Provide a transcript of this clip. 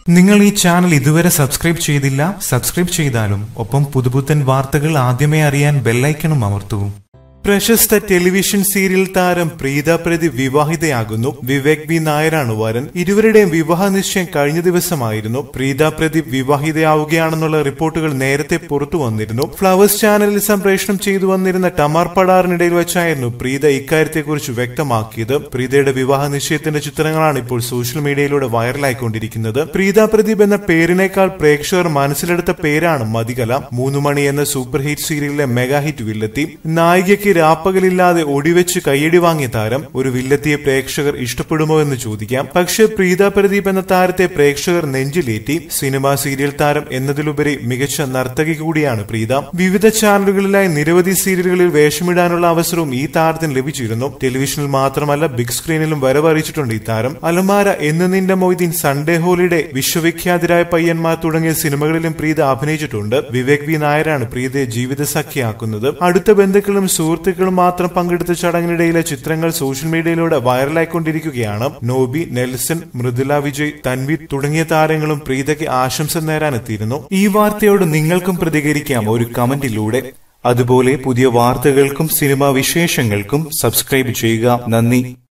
നിങ്ങൾ ഈ ചാനൽ ഇതുവരെ സബ്സ്ക്രൈബ് ചെയ്തില്ല സബ്സ്ക്രൈബ് ചെയ്താലും ഒപ്പം പുതുപുത്തൻ വാർത്തകൾ ആദ്യമേ അറിയാൻ ബെല്ലൈക്കണും അമർത്തൂ പ്രശസ്ത ടെലിവിഷൻ സീരിയൽ താരം പ്രീത പ്രദീപ് വിവാഹിതയാകുന്നു വിവേക് വി നായരാണ് വരൻ ഇരുവരുടെയും വിവാഹ നിശ്ചയം കഴിഞ്ഞ ദിവസമായിരുന്നു പ്രീത പ്രദീപ് വിവാഹിതയാവുകയാണെന്നുള്ള റിപ്പോർട്ടുകൾ നേരത്തെ പുറത്തു വന്നിരുന്നു ഫ്ലവേഴ്സ് ചാനലിൽ സംപ്രേഷണം ചെയ്തു വന്നിരുന്ന ടമാർ പടാറിനിടയിൽ വെച്ചായിരുന്നു പ്രീത ഇക്കാര്യത്തെക്കുറിച്ച് വ്യക്തമാക്കിയത് പ്രീതയുടെ വിവാഹ നിശ്ചയത്തിന്റെ ചിത്രങ്ങളാണ് ഇപ്പോൾ സോഷ്യൽ മീഡിയയിലൂടെ വൈറലായിക്കൊണ്ടിരിക്കുന്നത് പ്രീത പ്രദീപ് എന്ന പേരിനേക്കാൾ പ്രേക്ഷകർ മനസ്സിലെടുത്ത പേരാണ് മതികല മൂന്നു മണി എന്ന സൂപ്പർ ഹിറ്റ് സീരിയലിലെ മെഗാ ഹിറ്റ് വില്ലെത്തി നായികയ്ക്ക് രാപ്പകലില്ലാതെ ഒടിവെച്ച് കയ്യടി വാങ്ങിയ താരം ഒരു വില്ലെത്തിയെ പ്രേക്ഷകർ ഇഷ്ടപ്പെടുമോ എന്ന് ചോദിക്കാം പക്ഷേ പ്രീത പ്രദീപ് എന്ന താരത്തെ പ്രേക്ഷകർ നെഞ്ചിലേറ്റി സിനിമ സീരിയൽ താരം എന്നതിലുപരി മികച്ച നർത്തകി കൂടിയാണ് പ്രീത വിവിധ ചാനലുകളിലായി നിരവധി സീരിയലുകളിൽ വേഷമിടാനുള്ള അവസരവും ഈ താരത്തിന് ലഭിച്ചിരുന്നു ടെലിവിഷനിൽ മാത്രമല്ല ബിഗ് സ്ക്രീനിലും വരവറിയിച്ചിട്ടുണ്ട് ഈ താരം അലമാര എന്ന് നിന്റെ മൊയ്തീൻ സൺഡേ ഹോളിഡേ വിശ്വവിഖ്യാതരായ പയ്യന്മാർ തുടങ്ങിയ സിനിമകളിലും പ്രീത അഭിനയിച്ചിട്ടുണ്ട് വിവേക് വി നായരാണ് പ്രീതയെ ജീവിത സഖ്യയാക്കുന്നത് അടുത്ത ബന്ധുക്കളും സുഹൃത്തുക്കളും മാത്രം പങ്കെടുത്ത ചടങ്ങിനിടയിലെ ചിത്രങ്ങൾ സോഷ്യൽ മീഡിയയിലൂടെ വൈറലായിക്കൊണ്ടിരിക്കുകയാണ് നോബി നെൽസൺ മൃദുല വിജയ് തൻവീർ തുടങ്ങിയ താരങ്ങളും പ്രീതയ്ക്ക് ആശംസ നേരാനെത്തിയിരുന്നു ഈ വാർത്തയോട് നിങ്ങൾക്കും പ്രതികരിക്കാം ഒരു കമന്റിലൂടെ അതുപോലെ പുതിയ വാർത്തകൾക്കും സിനിമാ വിശേഷങ്ങൾക്കും സബ്സ്ക്രൈബ് ചെയ്യുക നന്ദി